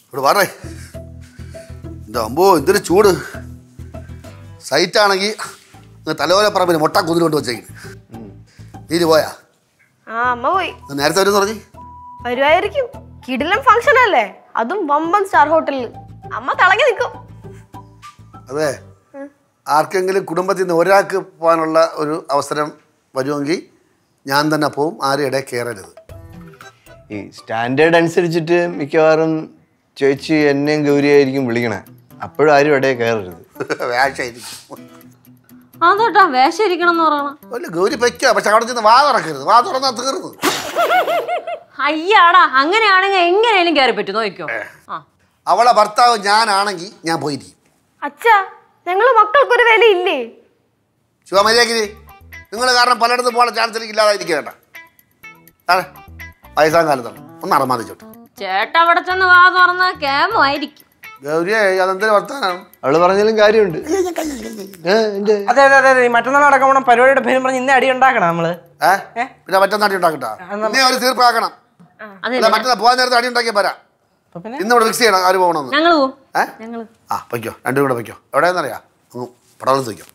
ഇവിടെ പറേ എൻ്റെ അമ്പോ എന്തൊരു ചൂട് സൈറ്റാണെങ്കിൽ തലയോല പറമ്പിൽ മുട്ട കുതിരി കൊണ്ട് വെച്ചേക്കുന്നു നീര് പോയാ ആ അമ്മ പോയി ഇത് നേരത്തെ വരും പറഞ്ഞു വരുമായിരിക്കും കിടിലം ഫംഗ്ഷൻ അല്ലേ അതും വമ്പൻ സ്റ്റാർ ഹോട്ടലിൽ അമ്മ തിളങ്ങി നിൽക്കും അതെ ആർക്കെങ്കിലും കുടുംബത്തിൽ നിന്ന് ഒരാൾക്ക് പോകാനുള്ള ഒരു അവസരം വരുമെങ്കിൽ ഞാൻ തന്നെ പോവും ആരും ഇടയിൽ കയറരുത് ഈ സ്റ്റാൻഡേർഡ് അനുസരിച്ചിട്ട് മിക്കവാറും ചേച്ചി എന്നെയും ഗൗരിയായിരിക്കും വിളിക്കണേ അപ്പോഴും ആരും ഇടയിൽ കയറരുത് വേഷമായിരിക്കും അതോട്ടാ വേഷം ഇരിക്കണം എന്ന് പറയണം അല്ല ഗൗരി വെക്കുക പക്ഷെ അവിടെ ചെന്ന് വാ തുറക്കരുത് വാ തുറന്നാൽ തീർന്നു അയ്യാടാ അങ്ങനെയാണെങ്കിൽ എങ്ങനെയാലും കയറി പറ്റും നോക്കിക്കോ ആ അവളെ ഭർത്താവ് ഞാനാണെങ്കിൽ ഞാൻ പോയിരിക്കും അച്ഛാ ഞങ്ങള് മക്കൾക്കൊരു വില ഇല്ലേ ശിവമര്യാദക്ക് നിങ്ങൾ കാരണം പലയിടത്തും പോകാൻ ചാൻസ് എനിക്ക് ഇല്ലാതായിരിക്കും കേട്ടാ അതെ വയസ്സാം കാലത്താണ് ഒന്ന് അറമാദിച്ചോട്ടെ ചേട്ട അവിടെ ചെന്ന് വാ തുറന്ന കേമായിരിക്കും ഗൗരിയെ അതെന്തൊരു വർത്താനാണ് അവള് പറഞ്ഞാലും കാര്യമുണ്ട് ഏ, എന്റെ അതെ അതെ അതെ അതെ ഈ മറ്റന്നാൾ അടക്കം പോണം പരിപാടിയുടെ പേരും പറഞ്ഞ് ഇന്നേ അടി ഉണ്ടാക്കണം നമ്മള് ഏ പിന്നെ മറ്റന്നാട്ടി ഉണ്ടാക്കട്ടാ ഇന്നേ ഒരു തീർപ്പാക്കണം അതെ അല്ല മറ്റന്നാ പോകാൻ നേരത്തെ അടി ഉണ്ടാക്കിയാൽ പോരാ അപ്പൊ പിന്നെ ഇന്ന് ഇവിടെ ഫിക്സ് ചെയ്യണം ആര് പോകണമെന്ന് ഞങ്ങള് പോവും ഏ ഞങ്ങള് ആ പൊയ്ക്കോ രണ്ടും കൂടെ പൊയ്ക്കോ എവിടെയെന്നറിയാം അങ്ങ് പടവലത്ത് വയ്ക്കോ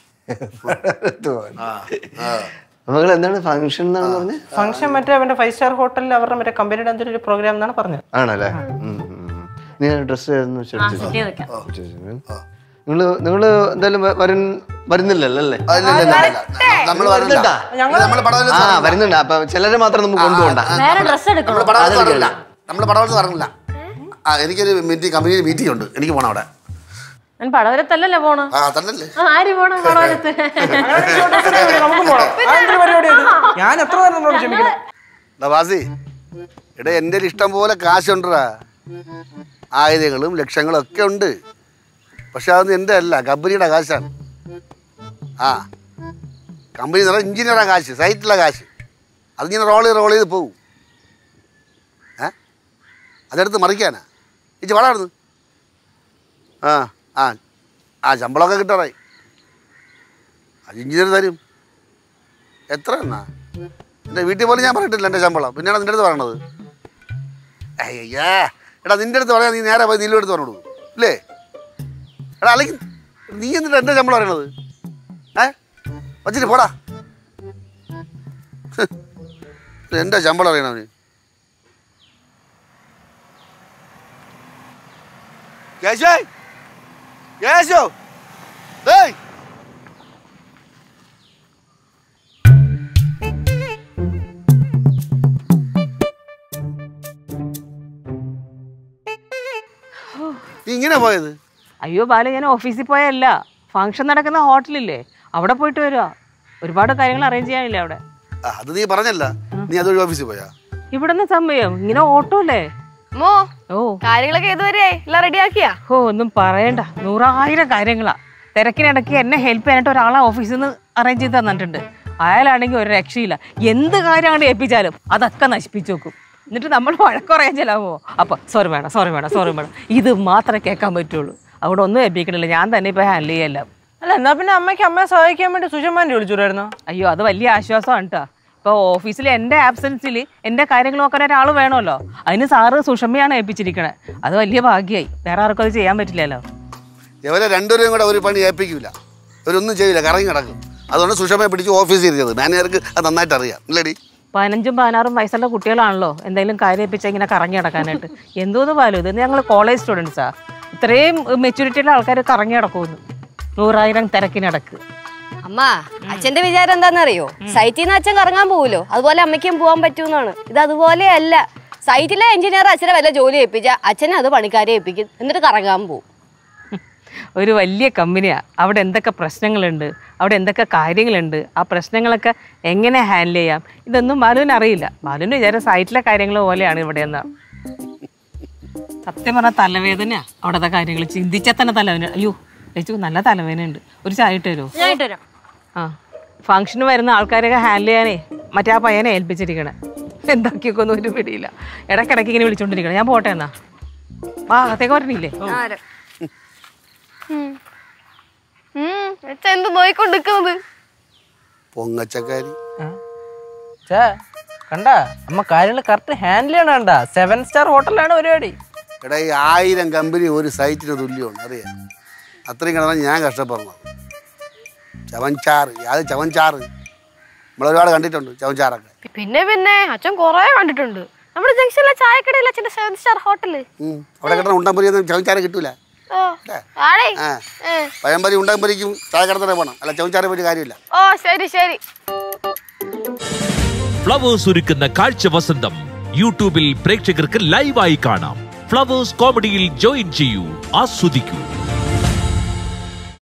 മകൾ എന്താണ് ഫംഗ്ഷൻ എന്നാണ് പറഞ്ഞത് ഫംഗ്ഷൻ മറ്റേ അവന്റെ ഫൈവ് സ്റ്റാർ ഹോട്ടലിൽ അവരുടെ മറ്റേ കമ്പനിയുടെ എന്തൊരു ഒരു പ്രോഗ്രാം എന്നാണ് പറഞ്ഞത് ആണല്ലേ ഉം, ഉം, ഉം. നീ ഡ്രസ് ആ സെറ്റ് ചെയ്ത് വെക്കാം നിങ്ങള് നിങ്ങള് എന്തായാലും വ- വരുന്ന വരുന്നില്ലല്ലോ അല്ലേ നമ്മൾ പറഞ്ഞില്ല നമ്മൾ ആ പടവലത്ത് വരുന്നുണ്ട് അപ്പൊ ചിലരെ മാത്രം നമുക്ക് കൊണ്ടുപോകണ്ട വേറെ ഡ്രസ് നമ്മൾ എടുക്കണം പടവലത്ത് പറഞ്ഞില്ല നമ്മൾ പടവലത്ത് പറഞ്ഞില്ല ആ എനിക്കൊരു മീറ്റിംഗ് കമ്പനിയിൽ മീറ്റിംഗ് ഉണ്ട് എനിക്ക് പോകണം അവിടെ ഞാൻ പടവരത്തല്ലല്ലോ പോണ് ആ തന്നല്ലേ ആ, ആര് പോണ പടവരത്ത് നമുക്ക് പോണം അതെന്തൊരു പരിപാടിയാണ് ഞാൻ എത്ര നേരം നമ്മളോട് ക്ഷമിക്കണം എടാ വാസി എടാ എൻ്റെ ഇഷ്ടം പോലെ കാശുണ്ടാ ആയിരങ്ങളും ലക്ഷങ്ങളും ഒക്കെ ഉണ്ട് പക്ഷെ അതൊന്നും എൻ്റെ അല്ല കമ്പനിയുടെ കാശാണ് ആ കമ്പനി എന്ന് പറഞ്ഞാൽ എഞ്ചിനീയറാ കാശ് സൈറ്റിലെ കാശ് അതിങ്ങനെ റോൾ ചെയ്ത് റോൾ ചെയ്ത് പോവും ഏ അതെടുത്ത് മറിക്കാനാ ഇച്ചി വളർന്നു ആ ആ ആ ശമ്പളമൊക്കെ കിട്ടാറായി അത് എഞ്ചിനീയർ തരും എത്ര എന്നാ എൻ്റെ വീട്ടിൽ പോലും ഞാൻ പറഞ്ഞിട്ടില്ല എൻ്റെ ശമ്പളം പിന്നെയാണ് നിൻ്റെ അടുത്ത് പറയണത് അയ്യാ എടാ നിൻ്റെ അടുത്ത് പറയാൻ നീ നേരെ പോയി നീലും എടുത്ത് പറഞ്ഞു ഇല്ലേ എടാ അല്ലെങ്കിൽ നീ എന്നിട്ട് എൻ്റെ ശമ്പളം പറയണത് ഏ വച്ചിട്ട് പോടാ ഹ്. എൻ്റെ ശമ്പളം അറിയണവന് കേശോ കേശോ ഡേയ് നീ ഇങ്ങനെ പോയത് അയ്യോ ബാല ഞാൻ ഓഫീസിൽ പോയല്ല ഫംഗ്ഷൻ നടക്കുന്ന ഹോട്ടലില്ലേ അവിടെ പോയിട്ട് വരിക ഒരുപാട് കാര്യങ്ങൾ അറേഞ്ച് ചെയ്യാനില്ലേ അവിടെ ആ, അത് നീ പറഞ്ഞല്ല നീ അതൊരു ഓഫീസിൽ പോയാ ഇവിടുന്ന് സമയം ഇങ്ങനെ ഓട്ടോ അല്ലേ മോ ഓ കാര്യങ്ങളൊക്കെ ഏതുവരെയായി എല്ലാം റെഡിയാക്കിയാ ഓ ഒന്നും പറയണ്ട നൂറായിരം കാര്യങ്ങളാ തിരക്കിനിടയ്ക്ക് എന്നെ ഹെൽപ്പ് ചെയ്യാനായിട്ട് ഒരാളെ ഓഫീസിൽ നിന്ന് അറേഞ്ച് ചെയ്ത് തന്നിട്ടുണ്ട് അയാളാണെങ്കിൽ ഒരു രക്ഷയില്ല എന്ത് കാര്യം അങ്ങോട്ട് ഏൽപ്പിച്ചാലും അതൊക്കെ നശിപ്പിച്ചു വെക്കും എന്നിട്ട് നമ്മൾ വഴക്കുറയാൻ ചെലാവോ അപ്പൊ സോറി വേണം സോറി വേണം സോറി വേണം ഇത് മാത്രമേ കേൾക്കാൻ പറ്റുള്ളൂ അവിടെ ഒന്നും ഏൽപ്പിക്കണില്ല ഞാൻ തന്നെ ഇപ്പൊ ഹാൻഡിൽ ചെയ്യല്ല അല്ല എന്നാ പിന്നെ അമ്മയ്ക്ക് അമ്മയെ സഹായിക്കാൻ വേണ്ടി സുഷമാൻ്റെ വിളിച്ചുകൂടായിരുന്നോ അയ്യോ അത് വലിയ ആശ്വാസമാണ് കേട്ടോ ഇപ്പോൾ ഓഫീസിൽ എൻ്റെ ആബ്സെൻസിൽ എൻ്റെ കാര്യങ്ങൾ നോക്കാൻ ഒരാൾ വേണമല്ലോ അതിന് സാറ് സുഷമയാണ് ഏൽപ്പിച്ചിരിക്കണേ അത് വലിയ ഭാഗ്യമായി വേറെ ആർക്കും അത് ചെയ്യാൻ പറ്റില്ലല്ലോ ഇവരെ രണ്ടുപേരും കൂടെ ഒരു പണി ഏൽപ്പിക്കില്ല അവരൊന്നും ചെയ്യില്ല കറങ്ങി കിടക്കും അതുകൊണ്ട് സുഷമയെ പിടിച്ച് ഓഫീസിൽ ഇരുത്തിയത് മാനേജർക്ക് അത് നന്നായിട്ട് അറിയാം ഇല്ലടി പതിനഞ്ചും പതിനാറും വയസ്സുള്ള കുട്ടികളാണല്ലോ എന്തെങ്കിലും കാര്യം ഏൽപ്പിച്ചാൽ ഇങ്ങനെ കറങ്ങി നടക്കാനായിട്ട് എന്തോന്ന് പാലും ഇത് ഞങ്ങൾ കോളേജ് സ്റ്റുഡൻസാ ഇത്രയും മെച്യൂരിറ്റിയുള്ള ആൾക്കാർ കറങ്ങി നടക്കുമെന്ന് നൂറായിരം തിരക്കിനടക്ക് അമ്മ അച്ഛന്റെ വിചാരം എന്താണെന്നറിയോ സൈറ്റിൽ നിന്ന് അച്ഛൻ കറങ്ങാൻ പോവുമല്ലോ അതുപോലെ അമ്മയ്ക്കും പോകാൻ പറ്റൂന്നാണ് ഇത് അതുപോലെ അല്ല സൈറ്റിലെ എഞ്ചിനീയർ അച്ഛനെ വല്ല ജോലി ഏൽപ്പിച്ച അച്ഛനെ അത് പണിക്കാരെ ഏൽപ്പിക്കും എന്നിട്ട് കറങ്ങാൻ പോകും ഒരു വലിയ കമ്പനിയാണ് അവിടെ എന്തൊക്കെ പ്രശ്നങ്ങളുണ്ട് അവിടെ എന്തൊക്കെ കാര്യങ്ങളുണ്ട് ആ പ്രശ്നങ്ങളൊക്കെ എങ്ങനെ ഹാൻഡിൽ ചെയ്യാം ഇതൊന്നും ബാലുവിന് അറിയില്ല ബാലുവിൻ്റെ വിചാരം സൈറ്റിലെ കാര്യങ്ങൾ പോലെയാണ് ഇവിടെ എന്നാ സത്യം പറഞ്ഞാൽ തലവേദനയാ അവിടുത്തെ കാര്യങ്ങൾ ചിന്തിച്ചാൽ തന്നെ തലവേദന അയ്യോ ചേച്ചി നല്ല തലവേദനയുണ്ട് ഒരു ചായ ഇട്ട് തരുമോ ഞാൻ ഇട്ടുതരാം ആ ഫംഗ്ഷന് വരുന്ന ആൾക്കാരെയൊക്കെ ഹാൻഡിൽ ചെയ്യാനേ മറ്റേ ആ പയ്യനെ ഏൽപ്പിച്ചിരിക്കണേ എന്താക്കിയൊക്കെ ഒന്നും ഒരു പിടിയില്ല ഇടയ്ക്കിടയ്ക്ക് ഇങ്ങനെ വിളിച്ചോണ്ടിരിക്കണം ഞാൻ പോട്ടെ എന്നാ ആ അകത്തേക്ക് വരണില്ലേ അച്ഛൻ എന്ത് നോയിക്കൊണ്ടിരിക്കുന്നത് പൊങ്ങച്ചക്കാരി ചേ കണ്ട അമ്മ കാര്യങ്ങൾ കറക്റ്റ് ഹാൻഡിൽ ചെയ്യണ കണ്ട സെവൻ സ്റ്റാർ ഹോട്ടലിലാണ് പരിപാടി എടാ ഈ ആയിരം കമ്പനി ഒരു സൈറ്റിന് തുല്യമാണ് അറിയാം അത്രയും കിടന്നാണ് ഞാൻ കഷ്ടപ്പെടുന്നത് ചവൻചാറ് അത് ചവൻചാറ് നമ്മളൊരുപാട് കണ്ടിട്ടുണ്ട് ചവൻചാറൊക്കെ പിന്നെ പിന്നെ അച്ഛൻ കൊറേ കണ്ടിട്ടുണ്ട് നമ്മുടെ ജംഗ്ഷനിലെ ചായക്കടയിൽ അച്ഛന്റെ സെവൻ സ്റ്റാർ ഹോട്ടല് ഉം. അവിടെ കിടന്ന ഉണ്ടംപൊരിയൊന്നും ചവൻചാറ് കിട്ടൂല ഓ ആടേ ആ ഏ. പഴംപൊരി ഉണ്ടംപൊരിക്കും ചായ കിടന്നേ പോകണം അല്ല ചവൻചാറെ പറ്റി കാര്യമില്ല ഓ ശരി ശരി ഫ്ലവേഴ്സ് ഒരുക്കുന്ന കാഴ്ച വസന്തം യൂട്യൂബിൽ പ്രേക്ഷകർക്ക് ലൈവായി കാണാം ഫ്ലവേഴ്സ് കോമഡിയിൽ ജോയിൻ ചെയ്യൂ ആസ്വദിക്കൂ